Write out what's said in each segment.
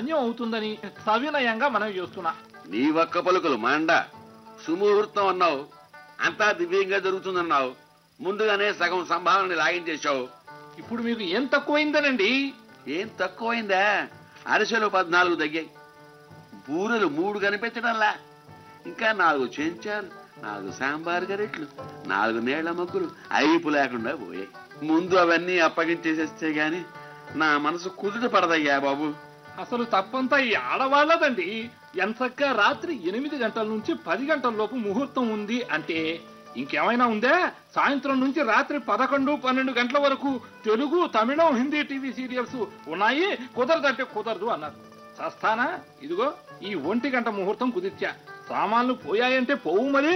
పుణ్యం అవుతుందని సవినయంగా మనం చేస్తున్నా నీ ఒక్క పలుకులు మండ సుముహూర్తం అన్నావు అంతా దివ్యంగా జరుగుతుందన్నావు ముందుగానే సగం సంభావనని లాగించేశావు ఇప్పుడు మీకు ఏం తక్కువైందనండి ఏం తక్కువైందా అరిసెలు పద్నాలుగు తగ్గాయి బూరెలు మూడు కనిపించడంలా ఇంకా నాలుగు చెంచాలు నాలుగు సాంబార్ గరెట్లు నాలుగు నీళ్ల మొగ్గులు అయిపు లేకుండా పోయాయి ముందు అవన్నీ అప్పగించేసేస్తే గాని నా మనసు కుదుట పడదయ్యా బాబు అసలు తప్పంతా ఈ ఆడవాళ్ళదండి ఎంతక్క రాత్రి ఎనిమిది గంటల నుంచి పది గంటల లోపు ముహూర్తం ఉంది అంటే ఇంకేమైనా ఉందా సాయంత్రం నుంచి రాత్రి పదకొండు పన్నెండు గంటల వరకు తెలుగు తమిళం హిందీ టీవీ సీరియల్స్ ఉన్నాయి కుదరదంటే కుదరదు అన్నారు చస్తానా ఇదిగో ఈ ఒంటి గంట ముహూర్తం కుదిర్చా సామాన్లు పోయాయంటే పోవు మరి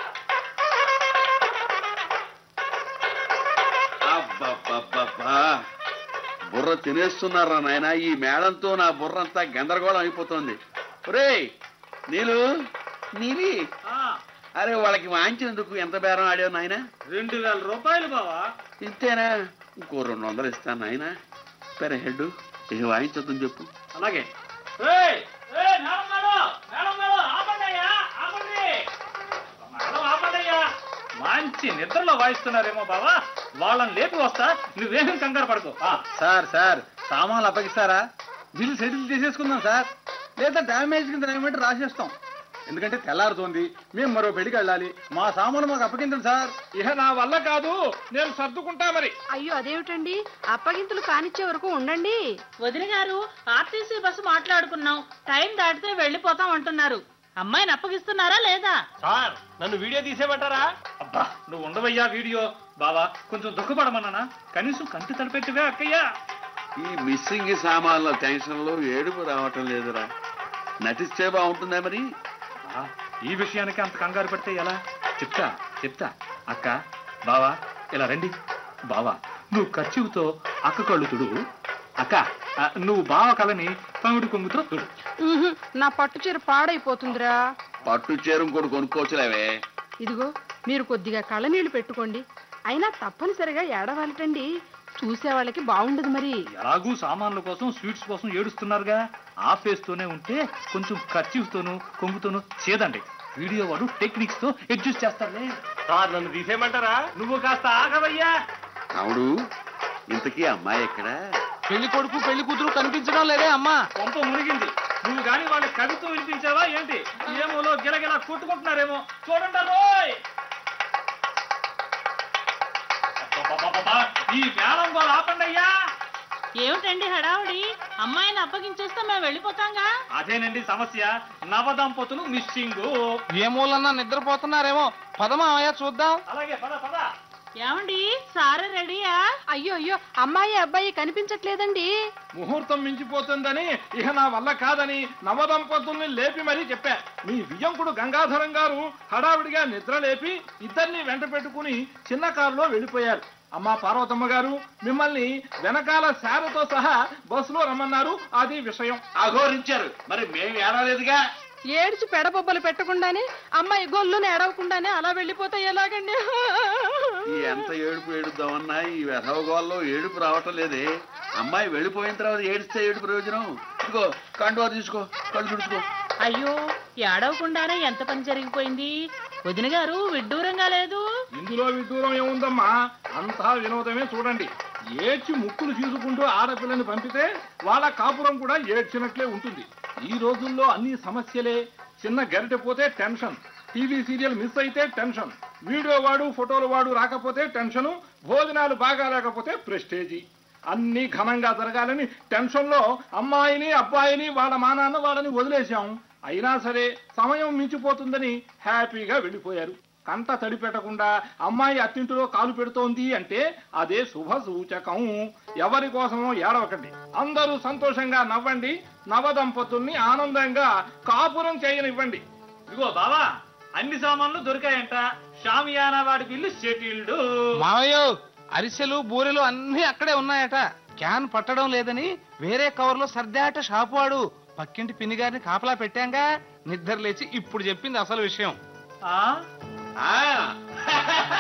అబ్బబ్బబ్బబ్బా. బుర్ర తినేస్తున్నారా నాయన ఈ మేడంతో నా బుర్ర అంతా గందరగోళం అయిపోతుంది ఒరేయ్ నీలు నీలి అరే వాళ్ళకి వాంచినందుకు ఎంత బేరం ఆడావు నాయన రెండు వేల రూపాయలు బావా ఇంతేనా ఇంకో రెండు వందలు ఇస్తాను నాయన పెర హెడ్ ఏ వాయించొద్దని చెప్పు అలాగే ఏయ్, ఏయ్, మేడం మేడం, మేడం మేడం, ఆపండయ్యా, ఆపండి. మేడం, ఆపండయ్యా. మంచి నిద్రలో వాయిస్తున్నారేమో బావా వాళ్ళని లేపి వస్తా నువ్వేం కంగారు పడుకో ఆ, సార్ సార్ సామాన్లు అప్పగిస్తారా బిల్లు సెటిల్ చేసేసుకుందాం సార్ లేదా డ్యామేజ్ కింద ఏమంటే రాసేస్తాం ఎందుకంటే తెల్లారుతోంది మేము మరో పెళ్లికి వెళ్ళాలి మా సామాను మాకు అప్పగించండి సార్ ఇహ నా వల్ల కాదు నేను సర్దుకుంటా మరి అయ్యో అదేమిటండి అప్పగింతలు కానిచ్చే వరకు ఉండండి వదిన గారు ఆర్టీసీ బస్సు మాట్లాడుకున్నాం టైం దాటితే వెళ్ళిపోతాం అంటున్నారు అమ్మాయిని అప్పగిస్తున్నారా లేదా సార్ నన్ను వీడియో తీసేమంటారా అబ్బా నువ్వు ఉండవయ్యా వీడియో బావా కొంచెం దుఃఖపడమన్నానా కనీసం కంటి తడిపెట్టుగా అక్కయ్యా ఈ మిస్సింగ్ సామాన్ల టెన్షన్ లో ఏడుపు రావటం లేదురా నటిస్తే బాగుంటుందా మరి ఆ, ఈ విషయానికి అంత కంగారు పడితే ఎలా చెప్తా చెప్తా అక్క బావా ఇలా రండి బావా నువ్వు ఖర్చుతో అక్క కళ్ళు తుడువు అక్క ఆ, నువ్వు బావ కళని పమిడి కొంగుతో తుడు ఉహుం, నా పట్టు చీర పాడైపోతుందిరా పట్టు చీరం కూడా కొనుక్కోవచ్చులేవే ఇదిగో మీరు కొద్దిగా కళ్ళనీళ్ళు పెట్టుకోండి అయినా తప్పనిసరిగా ఏడవాలటండి చూసే వాళ్ళకి బాగుండదు మరి ఎలాగూ సామాన్ల కోసం స్వీట్స్ కోసం ఏడుస్తున్నారుగా ఆ ఫేస్ తోనే ఉంటే కొంచెం ఖర్చుతోను కొంగుతోను చేదండి వీడియో వాడు టెక్నిక్స్ తో అడ్జస్ట్ చేస్తారులే సార్ నన్ను తీసేయమంటారా నువ్వు కాస్త ఆగవయ్యా అవుడు ఇంతకీ అమ్మాయి ఎక్కడా పెళ్లి కొడుకు పెళ్లి కూతురు కనిపించడం లేదే అమ్మా కొంప మునిగింది నువ్వు గాని వాళ్ళ కవిత్వం వినిపించావా ఏంటి ఏమోలో గిలగిలా కొట్టుకుంటున్నారేమో చూడండి రోయ్ అబ్బబ్బబ్బబ్బా, ఈ మేళం గోల ఆపండి అయ్యా ఏమిటండి హడావుడి అమ్మాయిని అప్పగించేస్తే మేము వెళ్ళిపోతాంగా అదేనండి సమస్య నవ దంపతులు మిస్సింగ్ ఏ మూలన్నా నిద్రపోతున్నారేమో పదమావయ్య చూద్దాం అలాగే పద పద ఏమండి సారే రెడీయా అయ్యో అయ్యో అమ్మాయి అబ్బాయి కనిపించట్లేదండి ముహూర్తం మించిపోతుందని ఇహ నా వల్ల కాదని నవదంపతుల్ని లేపి మరీ చెప్పా మీ వియ్యంకుడు గంగాధరం గారు హడావిడిగా నిద్ర లేపి ఇద్దరిని వెంట పెట్టుకుని చిన్న కారులో వెళ్ళిపోయారు అమ్మా పార్వతమ్మ గారు మిమ్మల్ని వెనకాల శారతో సహా బస్సులో రమ్మన్నారు అది విషయం అఘోరించారు మరి మేము ఏడలేదుగా ఏడ్చి పెడబొబ్బలు పెట్టకుండానే అమ్మాయి గొల్లుని ఏడవకుండానే అలా వెళ్ళిపోతే ఎలాగండి ఈ ఎంత ఏడుపు ఏడుద్దామన్నా ఈ వెధవగోల్లో ఏడుపు రావటం లేదే అమ్మాయి వెళ్ళిపోయిన తర్వాత ఏడిస్తే ఏడుపు ప్రయోజనం ఇదిగో కండువా తీసుకో కళ్ళు తుడుచుకో అయ్యో ఏడవకుండానే ఎంత పని జరిగిపోయింది వదిన గారు విడ్డూరంగా లేదు ఇందులో విదూరం ఏముందమ్మా అంతా వినోదమే చూడండి ఏడ్చి ముక్కులు తీసుకుంటూ ఆడపిల్లని పంపితే వాళ్ళ కాపురం కూడా ఏడ్చినట్లే ఉంటుంది ఈ రోజుల్లో అన్ని సమస్యలే చిన్న గరిటె పోతే టెన్షన్ టీవీ సీరియల్ మిస్ అయితే టెన్షన్ వీడియో వాడు ఫోటోలు వాడు రాకపోతే టెన్షను భోజనాలు బాగా లేకపోతే ప్రెస్టేజీ అన్ని ఘనంగా జరగాలని టెన్షన్లో అమ్మాయిని అబ్బాయిని వాళ్ళ మా నాన్న వాళ్ళని వదిలేశాం అయినా సరే సమయం మించిపోతుందని హ్యాపీగా వెళ్ళిపోయారు కంట తడి పెట్టకుండా అమ్మాయి అత్తింటిలో కాలు పెడుతోంది అంటే అదే శుభ సూచకం ఎవరి కోసమో ఏడవకండి అందరూ సంతోషంగా నవ్వండి నవదంపతుల్ని ఆనందంగా కాపురం చేయనివ్వండి ఇదిగో బావా అన్ని సామాన్లు దొరికాయంట షామియానా వాడి బిల్లు సెటిల్డ్ మావయ్య అరిసెలు బూరెలు అన్ని అక్కడే ఉన్నాయట క్యాన్ పట్టడం లేదని వేరే కవర్లో సర్దాట షాపు వాడు పక్కింటి పిన్ని గారిని కాపలా పెట్టాంగా నిద్ర లేచి ఇప్పుడు చెప్పింది అసలు విషయం ఆ ఆ